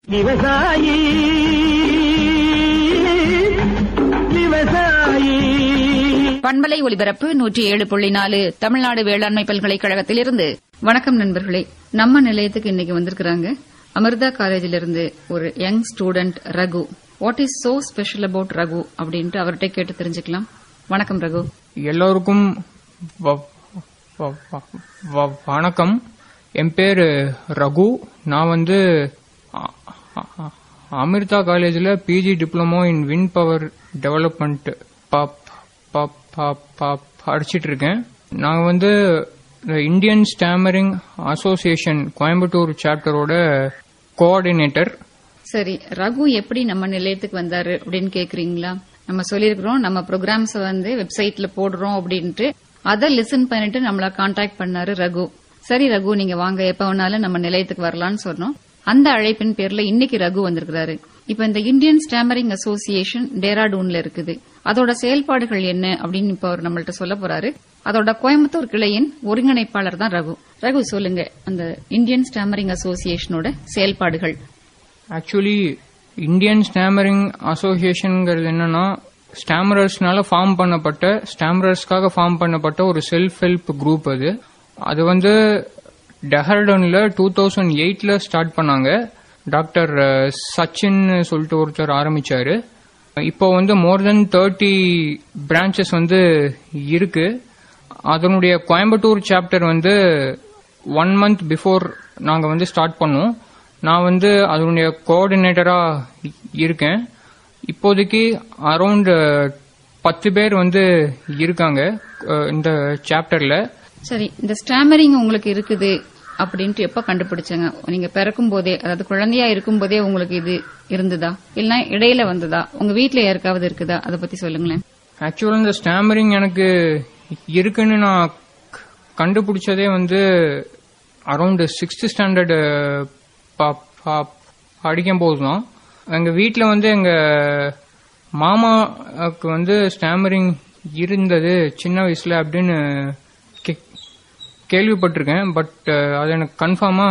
விவசாயி விவசாயி பண்பலை ஒலிபரப்பு நூற்றி ஏழு புள்ளி நாலு தமிழ்நாடு வேளாண்மை பல்கலைக்கழகத்திலிருந்து வணக்கம் நண்பர்களே நம்ம நிலையத்துக்கு இன்னைக்கு வந்திருக்கிறாங்க அமிர்தா காலேஜில் இருந்து ஒரு young student Raghu what is so special about Raghu அப்படின்ட்டு அவர்கிட்ட கேட்டு தெரிஞ்சுக்கலாம் வணக்கம் ரகு எல்லோருக்கும் வ- வ- வ- வ- வணக்கம் என் பேர் ரகு நான் வந்து அ- அ- அமிர்தா காலேஜில் PG diploma in wind power development படிச்சிட்டு இருக்கேன் நான் வந்து இந்தியன் ஸ்டாமரிங் அசோசியேஷன் கோயம்புத்தூர் சாப்டரோட கோஆர்டினேட்டர் சரி ரகு எப்படி நம்ம நிலையத்துக்கு வந்தாரு அப்படின்னு கேக்குறீங்களா நம்ம சொல்லியிருக்கிறோம் நம்ம ப்ரோக்ராம்ஸ் வந்து வெப்சைட்ல போடுறோம் அப்படின்ட்டு அதை லிசன் பண்ணிட்டு நம்மள காண்டாக்ட் பண்ணாரு ரகு சரி ரகு நீங்க வாங்க எப்ப வேணாலும் நம்ம நிலையத்துக்கு வரலாம்னு சொன்னோம் அந்த அழைப்பின் பேர்ல இன்னைக்கு ரகு வந்திருக்கிறாரு இப்ப இந்த இந்தியன் ஸ்டாமரிங் அசோசியேஷன் டேராடூன்ல இருக்குது அதோட செயல்பாடுகள் என்ன அப்படின்னு இப்ப அவர் நம்மள்ட்ட சொல்ல போறாரு அதோட கோயம்புத்தூர் கிளையின் ஒருங்கிணைப்பாளர் தான் ரகு ரகு சொல்லுங்க அந்த இந்தியன் ஸ்டாமரிங் அசோசியேஷனோட செயல்பாடுகள் ஆக்சுவலி இந்தியன் ஸ்டாமரிங் அசோசியேஷன்ங்கிறது என்னன்னா ஸ்டாமரர்ஸ்னால ஃபார்ம் பண்ணப்பட்ட ஸ்டாமரர்ஸ்க்காக ஃபார்ம் பண்ணப்பட்ட ஒரு செல்ஃப் ஹெல்ப் குரூப் அது அது வந்து டெஹர்டன்ல டூ தௌசண்ட் எயிட்ல ஸ்டார்ட் பண்ணாங்க டாக்டர் அஹ், சச்சின் சொல்லிட்டு ஒருத்தர் ஆரம்பிச்சாரு இப்போ வந்து மோர் தென் தேர்ட்டி பிரான்ச்சஸ் வந்து இருக்கு அதனுடைய கோயம்புத்தூர் சாப்டர் வந்து ஒன் மந்த் பிஃபோர் நாங்க வந்து ஸ்டார்ட் பண்ணோம் நான் வந்து அதனுடைய கோஆர்டினேட்டரா இருக்கேன் இப்போதைக்கு அரௌண்ட் பத்து பேர் வந்து இருக்காங்க அஹ், இந்த சாப்டர்ல சரி இந்த ஸ்டாமரிங் உங்களுக்கு இருக்குது அப்படின்ட்டு எப்ப கண்டுபிடிச்சங்க நீங்க பிறக்கும் போதே அதாவது குழந்தையா இருக்கும் போதே உங்களுக்கு இது இருந்ததா இல்லைன்னா இடையில வந்ததா உங்க வீட்ல யாருக்காவது இருக்குதா அதை பத்தி சொல்லுங்களேன் ஆக்சுவலா இந்த ஸ்டாமரிங் எனக்கு இருக்குன்னு நான் க- கண்டுபிடிச்சதே வந்து அரௌண்ட் சிக்ஸ்த் ஸ்டாண்டர்ட் படிக்கும் போது தான் எங்க வீட்ல வந்து எங்க மாமாவுக்கு வந்து ஸ்டாமரிங் இருந்தது சின்ன வயசுல அப்படின்னு கே- கேள்விப்பட்டிருக்கேன் பட் அது எனக்கு கன்ஃபார்மா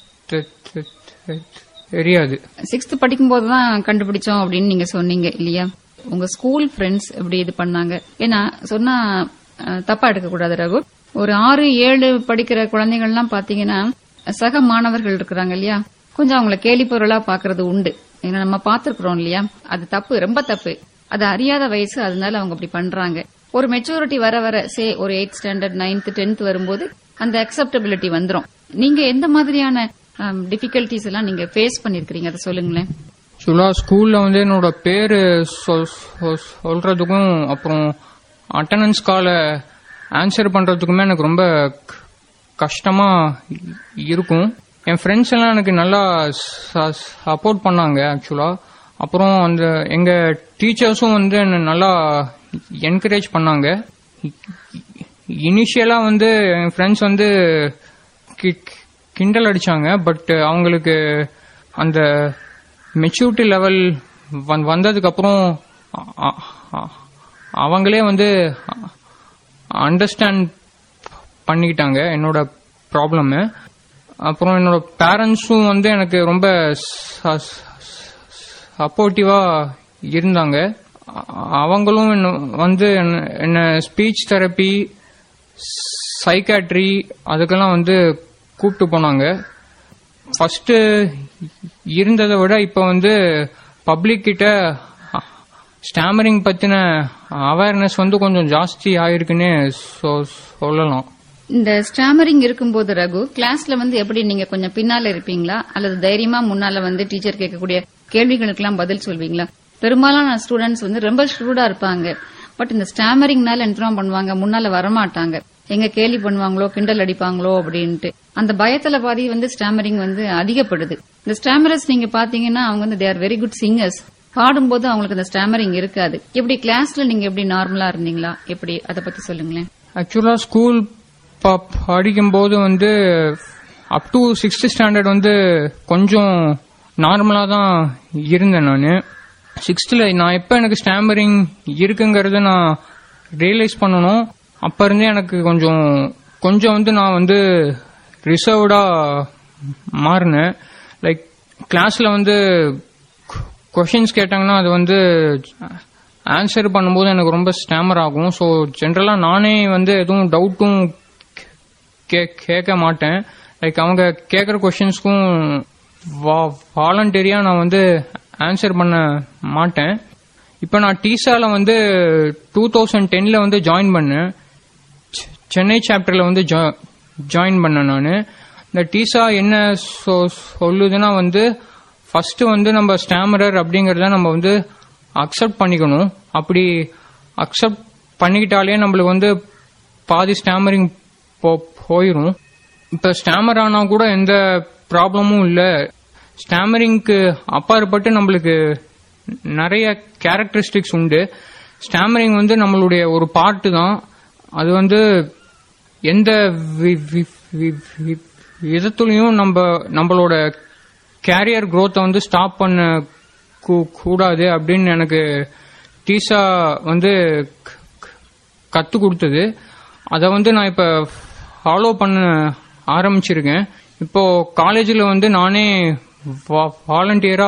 தெரியாது சிக்ஸ்த் படிக்கும் போது தான் கண்டுபிடிச்சோம் அப்படின்னு நீங்க சொன்னீங்க இல்லையா உங்க ஸ்கூல் ஃப்ரெண்ட்ஸ் எப்படி இது பண்ணாங்க ஏன்னா சொன்னா அஹ், தப்பா எடுக்க கூடாது ரகு ஒரு ஆறு ஏழு படிக்கிற குழந்தைகள்லாம் பாத்தீங்கன்னா சக மாணவர்கள் இருக்கிறாங்க இல்லையா கொஞ்சம் அவங்கள கேலி பொருளா பாக்குறது உண்டு ஏன்னா நம்ம பாத்துருக்கிறோம் இல்லையா அது தப்பு ரொம்ப தப்பு அது அறியாத வயசு அதனால அவங்க அப்படி பண்றாங்க ஒரு மெச்சூரிட்டி வர வர சே ஒரு எயிட் ஸ்டாண்டர்ட் நைன்த் டென்த் வரும்போது அந்த அக்செப்டபிலிட்டி வந்துரும் நீங்க எந்த மாதிரியான டிஃபிகல்டிஸ் எல்லாம் நீங்க ஃபேஸ் பண்ணிருக்கீங்க அதை சொல்லுங்களேன் ஆக்சுவலா ஸ்கூல்ல வந்து என்னோட பேரு சொ- சொ- சொல்றதுக்கும் அப்புறம் அட்டண்டன்ஸ் கால ஆன்சர் பண்றதுக்குமே எனக்கு ரொம்ப க- கஷ்டமா இ- இருக்கும் என் ஃப்ரெண்ட்ஸ் எல்லாம் எனக்கு நல்லா சப்போர்ட் பண்ணாங்க ஆக்சுவலா அப்புறம் அந்த எங்க டீச்சர்ஸும் வந்து என்ன நல்லா என்கரேஜ் பண்ணாங்க இனிஷியலா வந்து என் ஃப்ரெண்ட்ஸ் வந்து கி- கிண்டல் அடிச்சாங்க பட் அவங்களுக்கு அந்த மெச்சூரிட்டி லெவல் வந்ததுக்கு அப்புறம் அ- அ- அவங்களே வந்து அண்டர்ஸ்டாண்ட் பண்ணிக்கிட்டாங்க என்னோட ப்ராப்ளம் அப்புறம் என்னோட பேரண்ட்ஸும் வந்து எனக்கு ரொம்ப சப்போர்ட்டிவா இருந்தாங்க அ- அவங்களும் என்ன- வந்து என்ன- என்ன ஸ்பீச் தெரப்பி சைக்காட்ரி அதுக்கெல்லாம் வந்து கூப்பிட்டு போனாங்க ஃபர்ஸ்ட் இருந்ததை விட இப்ப வந்து பப்ளிக் கிட்ட ஸ்டாமரிங் பத்தின அவேர்னஸ் வந்து கொஞ்சம் ஜாஸ்தி ஆயிருக்குன்னு சொ- சொல்லலாம் இந்த ஸ்டாமரிங் இருக்கும்போது ரகு கிளாஸ்ல வந்து எப்படி நீங்க கொஞ்சம் பின்னால இருப்பீங்களா அல்லது தைரியமா முன்னால வந்து டீச்சர் கேட்கக்கூடிய கேள்விகளுக்கெல்லாம் பதில் சொல்வீங்களா பெரும்பாலான ஸ்டூடெண்ட்ஸ் வந்து ரொம்ப ஷூடா இருப்பாங்க பட் இந்த ஸ்டாமரிங்னால என்ன தெரியுமா பண்ணுவாங்க முன்னால வரமாட்டாங்க எங்க கேலி பண்ணுவாங்களோ கிண்டல் அடிப்பாங்களோ அப்படின்ட்டு அந்த பயத்துல பாதி வந்து ஸ்டாமரிங் வந்து அதிகப்படுது இந்த ஸ்டாமரஸ் நீங்க பாத்தீங்கன்னா அவங்க வந்து தேர் வெரி குட் சிங்கர்ஸ் பாடும்போது அவங்களுக்கு இந்த ஸ்டாமரிங் இருக்காது எப்படி கிளாஸ்ல நீங்க எப்படி நார்மலா இருந்தீங்களா எப்படி அதை பத்தி சொல்லுங்களேன் ஆக்சுவலா ஸ்கூல் படிக்கும்போது வந்து அப் டு சிக்ஸ்த் ஸ்டாண்டர்ட் வந்து கொஞ்சம் நார்மலா தான் இருந்தேன் நான் சிக்ஸ்த்தில் நான் எப்போ எனக்கு ஸ்டாமரிங் இருக்குங்கிறத நான் ரியலைஸ் பண்ணணும் அப்ப இருந்தே எனக்கு கொஞ்சம் கொஞ்சம் வந்து நான் வந்து ரிசர்வ்டா மாறினேன் லைக் கிளாஸ்ல வந்து கொஷின்ஸ் கேட்டாங்கன்னா அது வந்து ஆன்சர் பண்ணும்போது எனக்கு ரொம்ப ஸ்டாமர் ஆகும் ஸோ ஜென்ரலா நானே வந்து எதுவும் டவுட்டும் கேட்க மாட்டேன் லைக் அவங்க கேட்குற கொஷின்ஸ்க்கும் வாலண்டரியா நான் வந்து ஆன்சர் பண்ண மாட்டேன் இப்போ நான் டீசால வந்து டூ தௌசண்ட் டென்ல வந்து ஜாயின் பண்ணேன் செ- சென்னை சாப்டர்ல வந்து ஜாயின் பண்ணேன் நான் இந்த டீசா என்ன சொ- சொல்லுதுன்னா வந்து ஃபர்ஸ்ட் வந்து நம்ம ஸ்டாமரர் அப்படிங்கறத நம்ம வந்து அக்செப்ட் பண்ணிக்கணும் அப்படி அக்செப்ட் பண்ணிக்கிட்டாலே நம்மளுக்கு வந்து பாதி ஸ்டாமரிங் போயிடும் இப்ப ஸ்டாமர் ஆனா கூட எந்த ப்ராப்ளமும் இல்ல ஸ்டாமரிங்க்கு அப்பாற்பட்டு நம்மளுக்கு நிறைய கேரக்டரிஸ்டிக்ஸ் உண்டு ஸ்டாமரிங் வந்து நம்மளுடைய ஒரு பார்ட்டு தான் அது வந்து எந்த வி- வி- வி- வி- விதத்துலயும் நம்ம நம்மளோட கேரியர் growth வந்து ஸ்டாப் பண்ண கூ- கூடாது அப்படின்னு எனக்கு டீசா வந்து க- க- கத்து கொடுத்தது அதை வந்து நான் இப்ப ஃபாலோ பண்ண ஆரம்பிச்சிருக்கேன் இப்போ காலேஜில் வந்து நானே வாலண்டியரா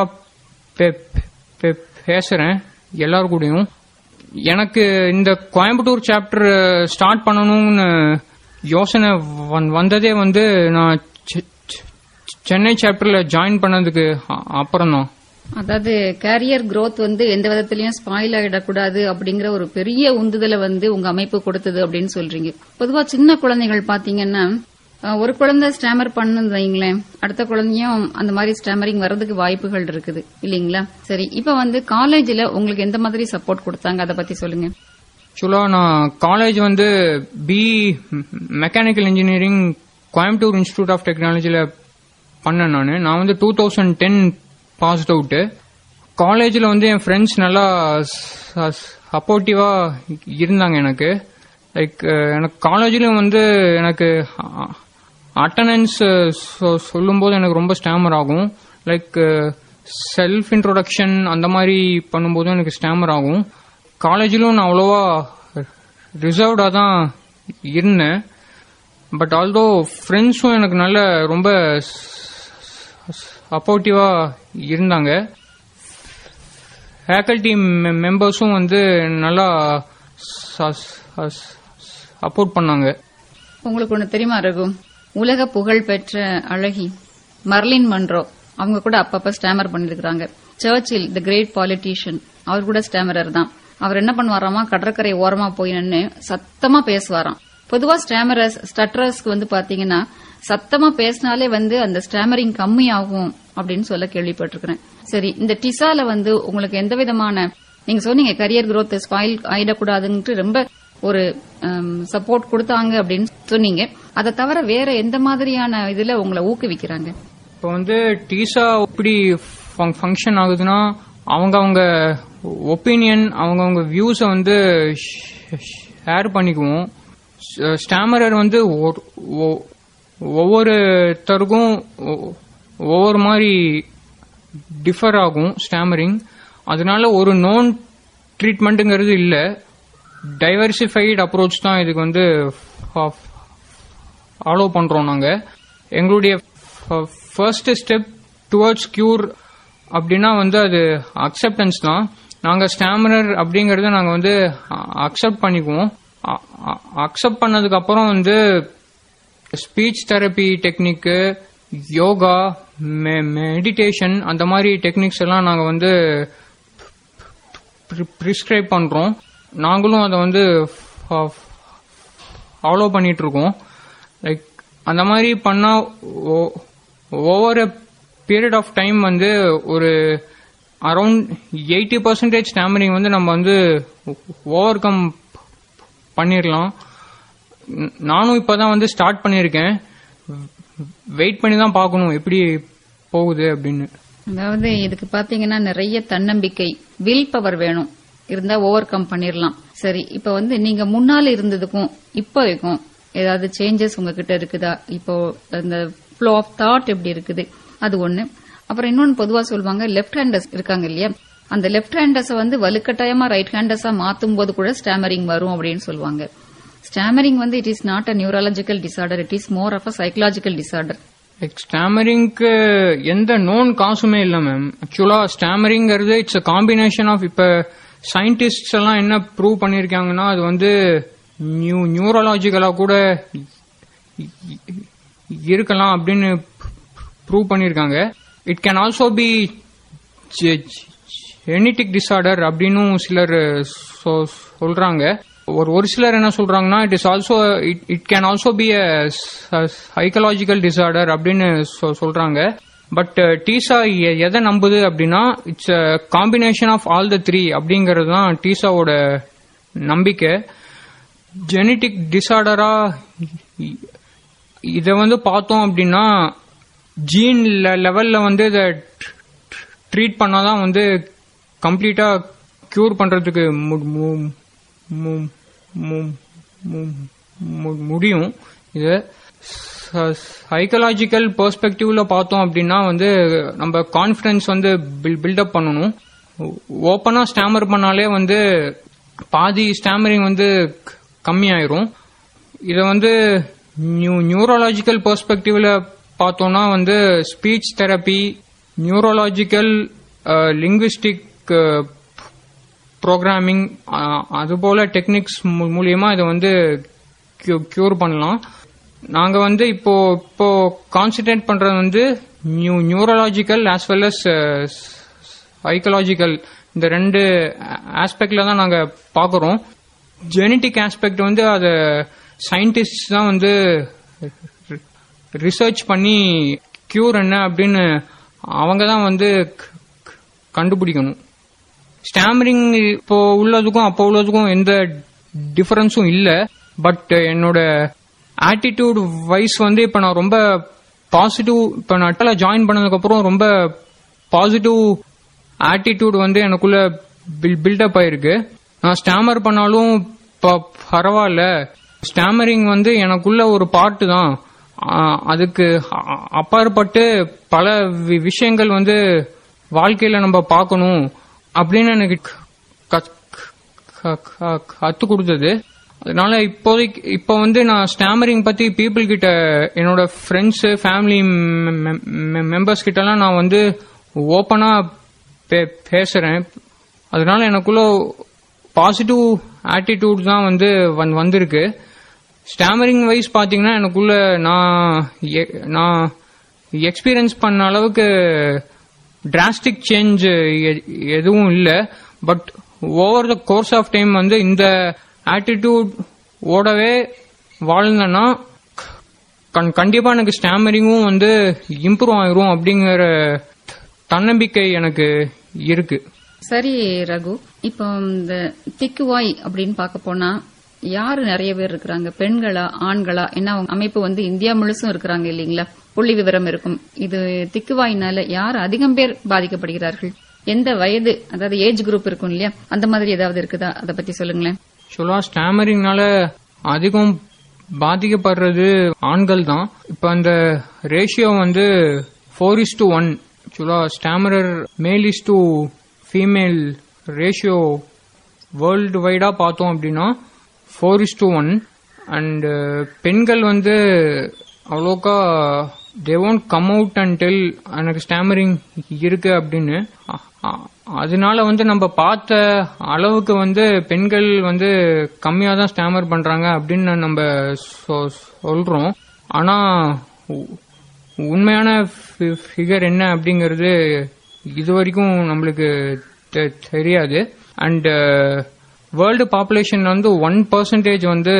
பேசுறேன் எல்லார் கூடயும் எனக்கு இந்த கோயம்புத்தூர் சாப்டர் ஸ்டார்ட் பண்ணணும்னு யோசனை வந்- வந்ததே வந்து நான் செ- செ- சென்னை சாப்டர்ல ஜாயின் பண்ணதுக்கு அப்புறம் தான் அதாவது கேரியர் growth வந்து எந்த விதத்திலயும் ஸ்பாயில் ஆயிடக்கூடாது அப்படிங்கிற ஒரு பெரிய உந்துதலை வந்து உங்க அமைப்பு கொடுத்தது அப்படின்னு சொல்றீங்க பொதுவா சின்ன குழந்தைகள் பாத்தீங்கன்னா அஹ், ஒரு குழந்தை ஸ்டாமர் பண்ணுன்னு வைங்களேன் அடுத்த குழந்தையும் அந்த மாதிரி ஸ்டாமரிங் வர்றதுக்கு வாய்ப்புகள் இருக்குது இல்லீங்களா சரி இப்ப வந்து காலேஜ்ல உங்களுக்கு எந்த மாதிரி சப்போர்ட் கொடுத்தாங்க அதை பத்தி சொல்லுங்க ஆக்சுவலா நான் காலேஜ் வந்து B mechanical engineering Coimbatore institute of டெக்னாலஜில பண்ணேன் நான் நான் வந்து two thousand ten passed out காலேஜில் வந்து என் ஃப்ரெண்ட்ஸ் நல்லா சப்போர்ட்டிவா இருந்தாங்க எனக்கு லைக் எனக்கு காலேஜ்லயும் வந்து எனக்கு அட்டண்டன்ஸ் சொல்லும்போது எனக்கு ரொம்ப ஸ்டாமர் ஆகும் லைக் செல்ஃப் இன்ட்ரோடக்ஷன் அந்த மாதிரி பண்ணும்போது எனக்கு ஸ்டாமர் ஆகும் காலேஜிலும் நான் அவ்வளோவா ரிசர்வ்டாக தான் இருந்தேன் பட் ஆல்தோ ஃப்ரெண்ட்ஸும் எனக்கு நல்ல ரொம்ப சப்போர்ட்டிவா இருந்தாங்க ஃபேக்கல்டி மெம்பர்ஸும் வந்து நல்லா சப்போர்ட் பண்ணாங்க உங்களுக்கு ஒண்ணு தெரியுமா ரகு உலக புகழ் பெற்ற அழகி மர்லின் மன்றோ அவங்க கூட அப்பப்ப ஸ்டாமர் பண்ணிருக்காங்க சர்ச்சில் தி கிரேட் பாலிட்டிஷியன் அவர் கூட ஸ்டாமரர் தான் அவர் என்ன பண்ணுவாராமா கடற்கரை ஓரமா போய் நின்னு சத்தமா பேசுவாராம் பொதுவா ஸ்டாமரர்ஸ் ஸ்டட்டரர்ஸ்க்கு வந்து பாத்தீங்கன்னா சத்தமா பேசினாலே வந்து அந்த ஸ்டாமரிங் கம்மி ஆகும் அப்படின்னு சொல்ல கேள்விப்பட்டிருக்கிறேன் சரி இந்த டிசால வந்து உங்களுக்கு எந்த விதமான நீங்க சொன்னீங்க கரியர் growth ஸ்பாயில் ஆயிடக்கூடாதுன்ட்டு ரொம்ப ஒரு சப்போர்ட் கொடுத்தாங்க அப்படின்னு சொன்னீங்க அதை தவிர வேற எந்த மாதிரியான இதுல உங்களை ஊக்குவிக்கிறாங்க இப்போ வந்து டீசா எப்படி ஃபங்க்ஷன் ஆகுதுன்னா அவங்க அவங்க ஒப்பீனியன் அவங்க அவங்க வியூஸை வந்து ஷேர் பண்ணிக்குவோம் ஸ்டாமரர் வந்து ஒரு- ஒ- ஒவ்வொருத்தருக்கும் ஒ- ஒவ்வொரு மாதிரி டிஃபர் ஆகும் ஸ்டாமரிங் அதனால ஒரு நோன் ட்ரீட்மெண்ட்டுங்கிறது இல்லை டைவர்சிஃபைடு அப்ரோச் தான் இதுக்கு வந்து ஃபாலோ பண்றோம் நாங்க எங்களுடைய ஃபர்ஸ்ட் ஸ்டெப் டுவர்ட்ஸ் கியூர் அப்படின்னா வந்து அது அக்செப்டன்ஸ் தான் நாங்க ஸ்டாமரர் அப்படிங்கறத நாங்க வந்து அக்செப்ட் பண்ணிக்குவோம் அக்செப்ட் பண்ணதுக்கு அப்புறம் வந்து speech therapy technique yoga meditation அந்த மாதிரி டெக்னிக்ஸ் எல்லாம் நாங்க வந்து ப்ரிஸ்கிரைப் பண்றோம் நாங்களும் அதை வந்து ஃபாலோ பண்ணிட்டு இருக்கோம் லைக் அந்த மாதிரி பண்ணா ஓவர் பீரியட் ஆஃப் டைம் வந்து ஒரு அரௌண்ட் எயிட்டி பர்சன்டேஜ் ஸ்டாமரிங் வந்து நம்ம வந்து ஓவர் கம் பண்ணிடலாம் ந- நானும் இப்பதான் வந்து ஸ்டார்ட் பண்ணியிருக்கேன் வெயிட் பண்ணி தான் பார்க்கணும் எப்படி போகுது அப்படின்னு அதாவது இதுக்கு பாத்தீங்கன்னா நிறைய தன்னம்பிக்கை வில் பவர் வேணும் இருந்தா ஓவர் கம் பண்ணிடலாம் சரி இப்ப வந்து நீங்க முன்னால இருந்ததுக்கும் இப்போ வரைக்கும் ஏதாவது சேஞ்சஸ் உங்ககிட்ட இருக்குதா இப்போ அந்த ஃப்ளோ ஆஃப் தாட் எப்படி இருக்குது அது ஒண்ணு அப்புறம் இன்னொன்னு பொதுவா சொல்லுவாங்க லெஃப்ட் ஹேண்டர்ஸ் இருக்காங்க இல்லையா அந்த லெஃப்ட் ஹேண்டர்ஸ் வந்து வலுக்கட்டாயமா ரைட் ஹேண்டர்ஸா மாத்தும் போது கூட ஸ்டாமரிங் வரும் அப்படின்னு சொல்லுவாங்க ஸ்டாமரிங் வந்து it is not a neurological disorder it is more of a psychological disorder ஸ்டாமரிங்க்கு எந்த நோன் காசுமே இல்ல மேம் ஆக்சுவலா ஸ்டாமரிங்கிறது இட்ஸ் அ காம்பினேஷன் ஆஃப் இப்ப சயின்டிஸ்ட்ஸ் எல்லாம் என்ன ப்ரூவ் பண்ணிருக்காங்கன்னா அது வந்து நியூ நியூரலாஜிக்கலா கூட இருக்கலாம் அப்படின்னு ப்ரூவ் பண்ணிருக்காங்க it can also be genetic disorder அப்படின்னு சிலர் சொ- சொல்றாங்க ஒரு ஒரு சிலர் என்ன சொல்றாங்கன்னா it is also it can also be a psychological disorder அப்படின்னு சொ- சொல்றாங்க பட் டீசா எ- எதை நம்புது அப்படின்னா it's a combination of all the three அப்படிங்கிறது தான் டீசாவோட நம்பிக்கை ஜெனட்டிக் டிசார்டரா இத வந்து பார்த்தோம் அப்படின்னா ஜீன் லெவல்ல வந்து இதை ட்ரீட் பண்ணாதான் வந்து கம்ப்ளீட்டா கியூர் பண்றதுக்கு மு- மு- மு- மு- மு- மு- முடியும் இது சைக்கலாஜிக்கல் பெர்ஸ்பெக்டிவ்ல பார்த்தோம் அப்படின்னா வந்து நம்ம கான்பிடன்ஸ் வந்து பில்டப் பண்ணணும் ஓப்பனா ஸ்டாமர் பண்ணாலே வந்து பாதி ஸ்டாமரிங் வந்து க- கம்மியாயிரும் இத வந்து நியூ நியூரோலாஜிக்கல் பெர்ஸ்பெக்டிவ்ல பார்த்தோம்னா வந்து speech therapy neurological linguistic programming அதுபோல டெக்னிக்ஸ் மூலியமா இதை வந்து கியூர் பண்ணலாம் நாங்க வந்து இப்போ இப்போ கான்சென்ட்ரேட் பண்றது வந்து new neurological as well as psychological இந்த ரெண்டு ஆஸ்பெக்ட்ல தான் நாங்க பாக்குறோம் ஜெனட்டிக் ஆஸ்பெக்ட் வந்து அத சயின்டிஸ்ட் தான் வந்து ரிசர்ச் பண்ணி கியூர் என்ன அப்படின்னு அவங்க தான் வந்து க- க- கண்டுபிடிக்கணும் ஸ்டாமரிங் இப்போ உள்ளதுக்கும் அப்போ உள்ளதுக்கும் எந்த டிஃபரன்ஸும் இல்ல பட் என்னோட ஆட்டிடியூட் வைஸ் வந்து இப்ப நான் ரொம்ப பாசிட்டிவ் இப்ப நான் அட்டல ஜாயின் பண்ணதுக்கு அப்புறம் ரொம்ப பாசிட்டிவ் ஆட்டிடியூட் வந்து எனக்குள்ள பில்டப் ஆயிருக்கு நான் ஸ்டாமர் பண்ணாலும் ப- பரவாயில்ல ஸ்டாமரிங் வந்து எனக்குள்ள ஒரு பாட்டு தான் ஆ, அதுக்கு அ- அப்பாற்பட்டு பல வி- விஷயங்கள் வந்து வாழ்க்கையில நம்ம பார்க்கணும் அப்படின்னு எனக்கு க- க- க- கத்து கொடுத்தது அதனால இப்போதைக்கு இப்போ வந்து நான் ஸ்டாமரிங் பத்தி பீப்புள் கிட்ட என்னோட ஃப்ரெண்ட்ஸ் ஃபேமிலி மெம்பர்ஸ் கிட்ட எல்லாம் நான் வந்து ஓப்பனா பேசுறேன் அதனால எனக்குள்ள பாசிட்டிவ் ஆட்டிடியூட் தான் வந்து வந்து- வந்திருக்கு ஸ்டாமரிங் வைஸ் பாத்தீங்கன்னா எனக்குள்ள நான் எ- நான் எக்ஸ்பீரியன்ஸ் பண்ண அளவுக்கு டிராஸ்டிக் சேஞ்ச் எதுவும் இல்ல but over the course of time வந்து இந்த ஆட்டிடியூட் ஓடவே வாழ்ந்தேன்னா கண்- கண்டிப்பா எனக்கு ஸ்டாமரிங்கும் வந்து இம்ப்ரூவ் ஆயிரும் அப்படிங்கிற தன்னம்பிக்கை எனக்கு இருக்கு சரி ரகு இப்போ இந்த திக்குவாய் அப்படின்னு பார்க்க போனா யாரு நிறைய பேர் இருக்கிறாங்க பெண்களா ஆண்களா என்ன அவங்க அமைப்பு வந்து இந்தியா முழுசும் இருக்கிறாங்க இல்லீங்களா புள்ளி விவரம் இருக்கும் இது திக்குவாயினால யார் அதிகம் பேர் பாதிக்கப்படுகிறார்கள் எந்த வயது அதாவது ஏஜ் குரூப் இருக்கும் இல்லையா அந்த மாதிரி ஏதாவது இருக்குதா அதை பத்தி சொல்லுங்களேன் ஆக்சுவலா ஸ்டாமரிங்னால அதிகம் பாதிக்கப்படுறது ஆண்கள் தான் இப்ப அந்த ரேஷியோ வந்து ஃபோர் இஸ் டு ஒன் ஆக்சுவலா stammerer male is to female ratio world வைடா பார்த்தோம் அப்படின்னா four is to one and பெண்கள் வந்து அவ்வளோக்கா they won't come out and tell எனக்கு ஸ்டாமரிங் இருக்கு அப்படின்னு அ- அ- அதனால வந்து நம்ம பார்த்த அளவுக்கு வந்து பெண்கள் வந்து கம்மியா தான் ஸ்டாமர் பண்றாங்க அப்படின்னு நம்ம சொ- சொல்றோம் ஆனா உ- உண்மையான ஃபிகர் என்ன அப்படிங்கிறது இது வரைக்கும் நம்மளுக்கு தெ- தெரியாது அண்ட் வேர்ல்டு பாப்புலேஷன் வந்து ஒன் பர்சன்டேஜ் வந்து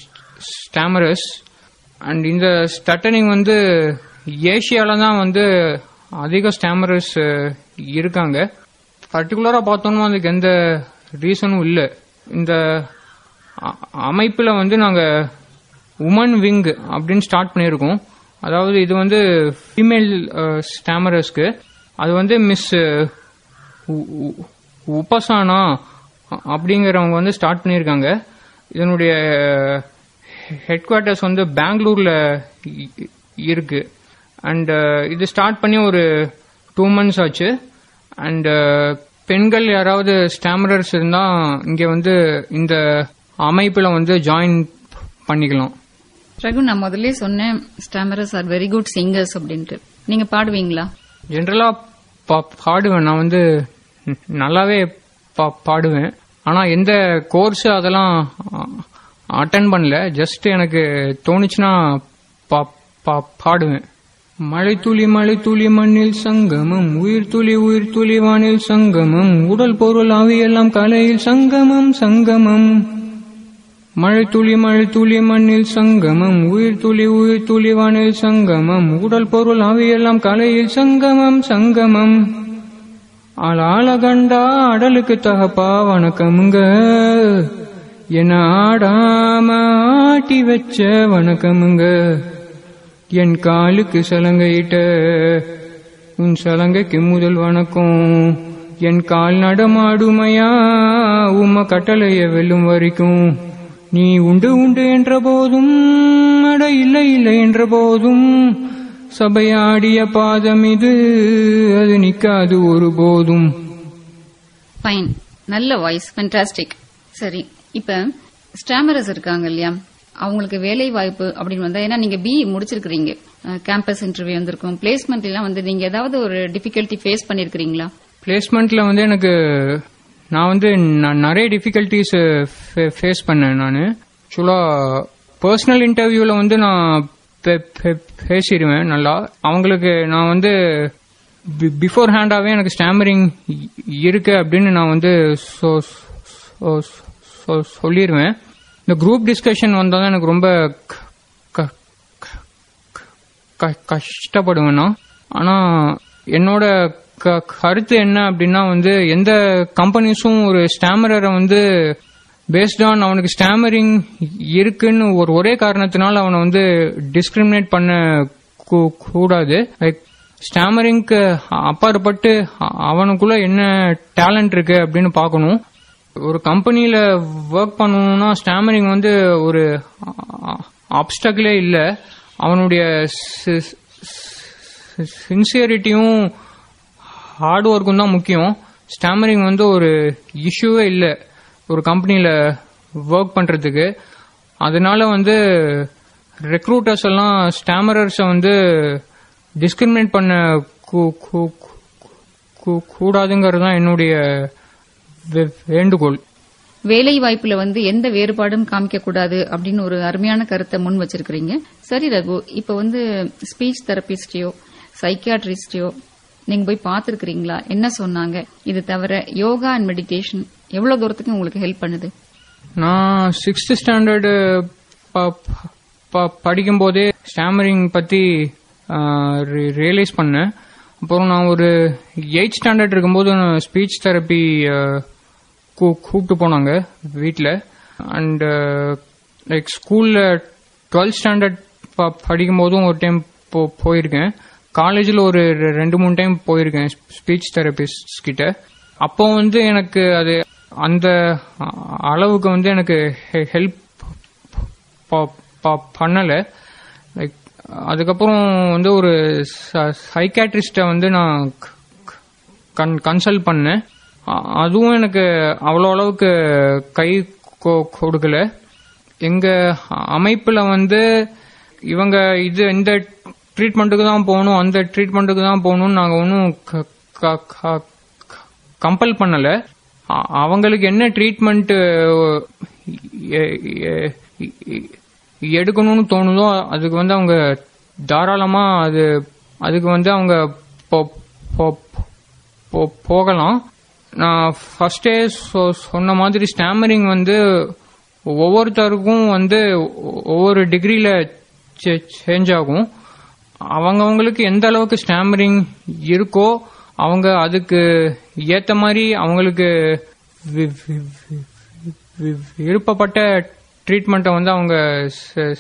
ஸ்டாமரஸ் அண்ட் இந்த ஸ்டட்டனிங் வந்து ஏஷியால தான் வந்து அதிக ஸ்டாமரஸ் இருக்காங்க பர்டிகுலரா பார்த்தோம்னா அதுக்கு எந்த ரீசனும் இல்லை இந்த அ- அமைப்புல வந்து நாங்க உமன் விங் அப்படின்னு ஸ்டார்ட் பண்ணியிருக்கோம் அதாவது இது வந்து ஃபீமேல் ஸ்டாமரஸ்க்கு அது வந்து மிஸ் உபசானா அ- அப்படிங்கிறவங்க வந்து ஸ்டார்ட் பண்ணியிருக்காங்க இதனுடைய ஹெட் குவார்ட்டர்ஸ் வந்து பெங்களூர்ல இ- இருக்கு அண்ட் இது ஸ்டார்ட் பண்ணி ஒரு டூ மந்த்ஸ் ஆச்சு அண்ட் பெண்கள் யாராவது ஸ்டாமரர்ஸ் இருந்தா இங்க வந்து இந்த அமைப்புல வந்து ஜாயின் பண்ணிக்கலாம் ரகு நான் முதல்ல சொன்னேன் stammerers are very good singers அப்படின்ட்டு நீங்க பாடுவீங்களா ஜென்ரலா பாடுவேன் நான் வந்து நல்லாவே பா- பாடுவேன் ஆனா எந்த கோர்ஸ் அதெல்லாம் அட்டன் பண்ணல ஜஸ்ட் எனக்கு தோணுச்சுன்னா பா- பா- பாடுவேன் மழை துளி மழை துளி மண்ணில் சங்கமம் உயிர் துளி உயிர் துளி வானில் சங்கமம் உடல் பொருள் ஆவியெல்லாம் கலையில் சங்கமம் சங்கமம் மழை துளி மழை துளி மண்ணில் சங்கமம் உயிர் துளி உயிர் துளி வானில் சங்கமம் உடல் பொருள் ஆவியெல்லாம் கலையில் சங்கமம் சங்கமம் ஆளாள கண்டா அடலுக்கு தகப்பா வணக்கமுங்க என ஆடாம ஆட்டி வச்ச வணக்கமுங்க என் காலுக்கு சலங்கையிட்ட உன் சலங்கைக்கு முதல் வணக்கம் என் கால் நடமாடுமையா உம்ம கட்டளைய வெல்லும் வரைக்கும் நீ உண்டு உண்டு என்ற போதும் அட இல்லை இல்லை என்ற போதும் சபையாடிய பாதம் இது அது நிக்காது ஒருபோதும் ஃபைன் நல்ல வாய்ஸ் ஃபென்டாஸ்டிக் சரி இப்ப ஸ்டாமரஸ் இருக்காங்க இல்லையா அவங்களுக்கு வேலை வாய்ப்பு அப்படின்னு வந்தா ஏன்னா நீங்க பி முடிச்சிருக்கீங்க கேம்பஸ் இன்டர்வியூ வந்திருக்கும் பிளேஸ்மெண்ட் எல்லாம் வந்து நீங்க ஏதாவது ஒரு டிஃபிகல்ட்டி ஃபேஸ் பண்ணிருக்கீங்களா பிளேஸ்மெண்ட்ல வந்து எனக்கு நான் வந்து ந- நிறைய டிஃபிகல்டிஸ் ஃபேஸ் பண்ணேன் நான் ஆக்சுவலா பர்சனல் இன்டர்வியூல வந்து நான் பே- பே- பேசிடுவேன் நல்லா அவங்களுக்கு நான் வந்து பிஃபோர் ஹேண்டாவே எனக்கு ஸ்டாமரிங் இருக்கு அப்படின்னு நான் வந்து சொ- சொ- சொ- சொல்லிடுவேன் இந்த குரூப் டிஸ்கஷன் வந்தா தான் எனக்கு ரொம்ப க- க- க- கஷ்டப்படுவேன் நான் ஆனா என்னோட க- கருத்து என்ன அப்படின்னா வந்து எந்த கம்பெனிஸும் ஒரு ஸ்டாமரரை வந்து பேஸ்ட் ஆன் அவனுக்கு ஸ்டாமரிங் இருக்குன்னு ஒரு ஒரே காரணத்தினால அவனை வந்து டிஸ்கிரிமினேட் பண்ண கூ- கூடாது லைக் ஸ்டாமரிங்க்கு அப்பாற்பட்டு அ- அவனுக்குள்ள என்ன டேலண்ட் இருக்கு அப்படின்னு பார்க்கணும் ஒரு கம்பெனியில ஒர்க் பண்ணணும்னா ஸ்டாமரிங் வந்து ஒரு ஆப்ஸ்டக்கிளே இல்ல அவனுடைய சின்சியரிட்டியும் ஹார்ட் ஒர்க்கும் தான் முக்கியம் ஸ்டாமரிங் வந்து ஒரு இஷ்யூவே இல்லை ஒரு கம்பெனியில ஒர்க் பண்றதுக்கு அதனால வந்து ரெக்ரூட்டர்ஸ் எல்லாம் ஸ்டாமரர்ஸை வந்து டிஸ்கிரிமினேட் பண்ண கூ- கூ- கூ- கூடாதுங்கிறது தான் என்னுடைய வே- வேண்டுகோள் வேலை வாய்ப்புல வந்து எந்த வேறுபாடும் காமிக்க கூடாது அப்படின்னு ஒரு அருமையான கருத்தை முன் வச்சிருக்கிறீங்க சரி ரகு இப்ப வந்து ஸ்பீச் தெரபிஸ்டையோ சைக்கியாட்ரிஸ்டையோ நீங்க போய் பார்த்திருக்கிறீங்களா என்ன சொன்னாங்க இது தவிர யோகா அண்ட் மெடிடேஷன் எவ்வளவு தூரத்துக்கு உங்களுக்கு ஹெல்ப் பண்ணுது நான் சிக்ஸ்த் ஸ்டாண்டர்டு படிக்கும்போதே ஸ்டாமரிங் பத்தி ரியலைஸ் பண்ணேன் அப்புறம் நான் ஒரு எயிட் ஸ்டாண்டர்ட் இருக்கும்போது நான் ஸ்பீச் தெரப்பி கூப்பிட்டு போனாங்க வீட்டில் அண்ட் லைக் ஸ்கூலில் டுவெல்த் ஸ்டாண்டர்ட் படிக்கும் போதும் ஒரு டைம் போயிருக்கேன் காலேஜில் ஒரு ரெ- ரெண்டு மூணு டைம் போயிருக்கேன் ஸ்பீச் தெரபிஸ்ட் கிட்ட அப்போ வந்து எனக்கு அது அந்த அ- அளவுக்கு வந்து எனக்கு ஹெல்ப் பண்ணல லைக் அதுக்கப்புறம் வந்து ஒரு சைக்காட்ரிஸ்ட வந்து நான் கன்சல்ட் பண்ணேன் அ- அதுவும் எனக்கு அவ்வளோ அளவுக்கு கை கொ- கொடுக்கல எங்க அமைப்புல வந்து இவங்க இது இந்த ட்ரீட்மெண்ட்டுக்கு தான் போகணும் அந்த ட்ரீட்மெண்ட்டுக்கு தான் போகணும்னு நாங்க ஒன்றும் கம்பல் பண்ணல அ- அவங்களுக்கு என்ன ட்ரீட்மெண்ட் எடுக்கணும்னு தோணுதோ அதுக்கு வந்து அவங்க தாராளமா அது அதுக்கு வந்து அவங்க போ- போ- போ- போகலாம் நான் ஃபர்ஸ்டே சொன்ன மாதிரி ஸ்டாமரிங் வந்து ஒவ்வொருத்தருக்கும் வந்து ஒ- ஒவ்வொரு டிகிரியில சேஞ்ச் ஆகும் அவங்கவங்களுக்கு எந்த அளவுக்கு ஸ்டாமரிங் இருக்கோ அவங்க அதுக்கு ஏத்த மாதிரி அவங்களுக்கு வி- வி- வி- வி- விருப்பப்பட்ட ட்ரீட்மெண்ட்டை வந்து அவங்க செ-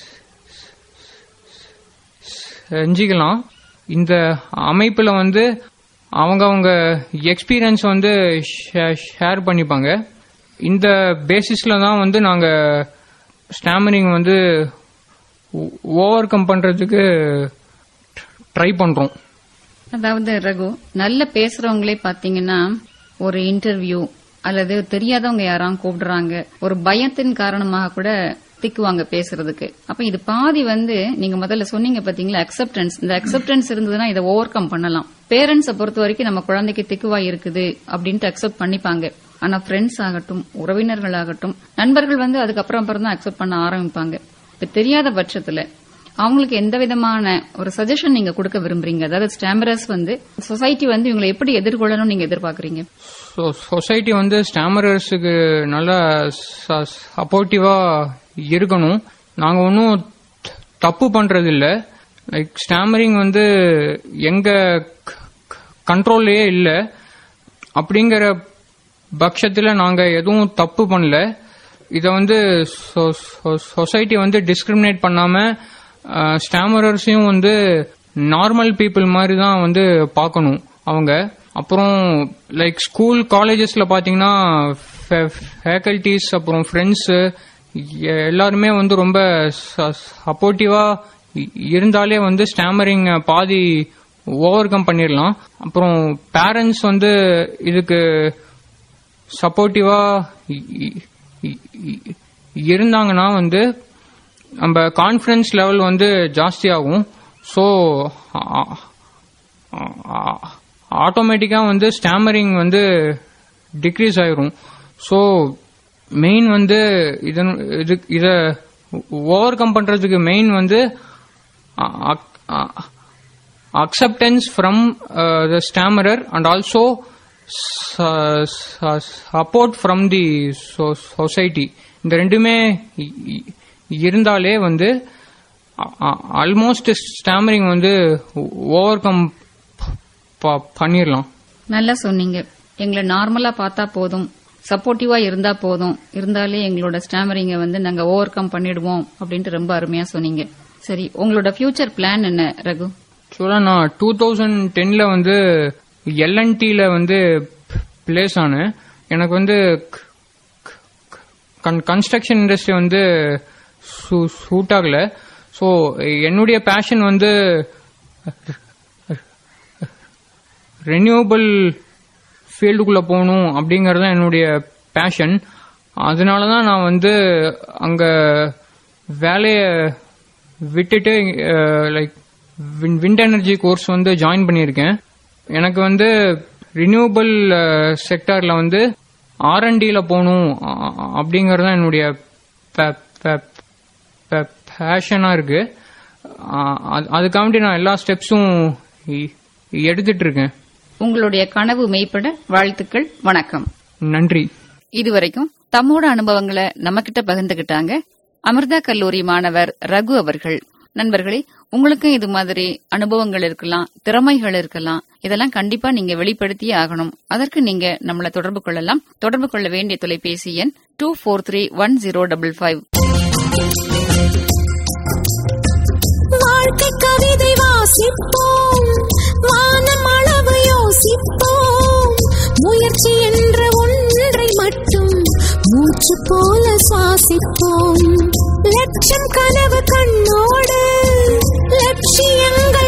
செஞ்சுக்கலாம் இந்த அமைப்புல வந்து அவங்க அவங்க எக்ஸ்பீரியன்ஸ் வந்து ஷேர் பண்ணிப்பாங்க இந்த பேசிஸ்ல தான் வந்து நாங்க ஸ்டாமரிங் வந்து ஓவர் கம் பண்றதுக்கு ட்ரை பண்றோம் அதாவது ரகு நல்ல பேசுறவங்களே பாத்தீங்கன்னா ஒரு இன்டர்வியூ அல்லது தெரியாதவங்க யாராவது கூப்பிடுறாங்க ஒரு பயத்தின் காரணமாக கூட திக்குவாங்க பேசுறதுக்கு அப்ப இது பாதி வந்து நீங்க முதல்ல சொன்னீங்க பாத்தீங்களா அக்செப்டன்ஸ் இந்த அக்செப்டன்ஸ் இருந்ததுன்னா இதை ஓவர் கம் பண்ணலாம் பேரண்ட்ஸை பொறுத்த வரைக்கும் நம்ம குழந்தைக்கு திக்குவா இருக்குது அப்படின்ட்டு அக்செப்ட் பண்ணிப்பாங்க ஆனா ஃப்ரெண்ட்ஸ் ஆகட்டும் உறவினர்கள் ஆகட்டும் நண்பர்கள் வந்து அதுக்கப்புறம் அப்புறம் தான் அக்செப்ட் பண்ண ஆரம்பிப்பாங்க இப்ப தெரியாத பட்சத்துல அவங்களுக்கு எந்த விதமான ஒரு சஜஷன் நீங்க கொடுக்க விரும்புறீங்க அதாவது ஸ்டாமரஸ் வந்து சொசைட்டி வந்து இவங்களை எப்படி எதிர்கொள்ளணும் நீங்க எதிர்பார்க்கறீங்க சொசைட்டி வந்து ஸ்டாமரர்ஸுக்கு நல்ல சப்போர்ட்டிவா இருக்கணும் நாங்க ஒன்றும் தப்பு பண்றது இல்ல லைக் ஸ்டாமரிங் வந்து எங்க கண்ட்ரோல்லயே இல்ல அப்படிங்கிற பட்சத்துல நாங்க எதுவும் தப்பு பண்ணல இத வந்து சொசைட்டி வந்து டிஸ்கிரிமினேட் பண்ணாம ஸ்டாமரர்ஸையும் வந்து நார்மல் பீப்புள் மாதிரி தான் வந்து பார்க்கணும் அவங்க அப்புறம் லைக் ஸ்கூல் காலேஜஸ்ல பாத்தீங்கன்னா ஃபேக்கல்டிஸ் அப்புறம் ஃப்ரெண்ட்ஸ் எல்லாருமே வந்து ரொம்ப சப்போர்ட்டிவா இருந்தாலே வந்து ஸ்டாமரிங் பாதி ஓவர் கம் பண்ணிடலாம் அப்புறம் பேரண்ட்ஸ் வந்து இதுக்கு சப்போர்ட்டிவா இருந்தாங்கன்னா வந்து நம்ம கான்ஃபிடன்ஸ் லெவல் வந்து ஜாஸ்தி ஆகும் ஸோ ஆட்டோமேட்டிக்காக வந்து ஸ்டாமரிங் வந்து டிக்ரீஸ் ஆயிரும் ஸோ மெயின் வந்து இதன் இது இதை ஓவர் கம் பண்ணுறதுக்கு மெயின் வந்து acceptance from the stammerer and also support from the society இந்த ரெண்டுமே இருந்தாலே வந்து ஆல்மோஸ்ட் ஸ்டாமரிங் வந்து ஓவர் கம் பண்ணிடலாம் நல்லா சொன்னீங்க எங்களை நார்மலா பார்த்தா போதும் சப்போர்ட்டிவா இருந்தா போதும் இருந்தாலே எங்களோட ஸ்டாமரிங்க வந்து நாங்க ஓவர் கம் பண்ணிடுவோம் அப்படின்ட்டு ரொம்ப அருமையா சொன்னீங்க சரி உங்களோட ஃபியூச்சர் பிளான் என்ன ரகு ஆக்சுவலா நான் டூ தௌசண்ட் டென்ல வந்து எல்என்டில வந்து பிளேஸ் ஆனேன் எனக்கு வந்து கன்ஸ்ட்ரக்ஷன் இண்டஸ்ட்ரி வந்து சூட் ஆகல ஸோ என்னுடைய பேஷன் வந்து ரெனியூவபிள் ஃபீல்டுக்குள்ள போகணும் அப்படிங்கறது தான் என்னுடைய பேஷன் அதனால தான் நான் வந்து அங்க வேலையை விட்டுட்டு லைக் விண்ட் எனர்ஜி கோர்ஸ் வந்து ஜாயின் பண்ணியிருக்கேன் எனக்கு வந்து ரினியூவபிள் செக்டார்ல வந்து ஆர்என்டில போகணும் அப்படிங்கறது தான் என்னுடைய பேஷனா இருக்கு அதுக்காண்டி நான் எல்லா ஸ்டெப்ஸும் எடுத்துட்டு இருக்கேன் உங்களுடைய கனவு மெய்ப்பட வாழ்த்துக்கள் வணக்கம் நன்றி இதுவரைக்கும் தம்மோட அனுபவங்களை நம்ம கிட்ட பகிர்ந்துகிட்டாங்க அமிர்தா கல்லூரி மாணவர் ரகு அவர்கள் நண்பர்களே உங்களுக்கும் இது மாதிரி அனுபவங்கள் இருக்கலாம் திறமைகள் இருக்கலாம் இதெல்லாம் கண்டிப்பா நீங்க வெளிப்படுத்தியே ஆகணும் அதற்கு நீங்க நம்மள தொடர்பு கொள்ளலாம் தொடர்பு கொள்ள வேண்டிய தொலைபேசி எண் two four three one zero double five வாழ்க்கை கவிதை வாசிப்போம் வானம் அளவு யோசிப்போம் முயற்சி என்ற ஒன்றை மட்டும் மூச்சு போல சுவாசிப்போம் லட்சம் கனவு கண்ணோடு லட்சியங்கள்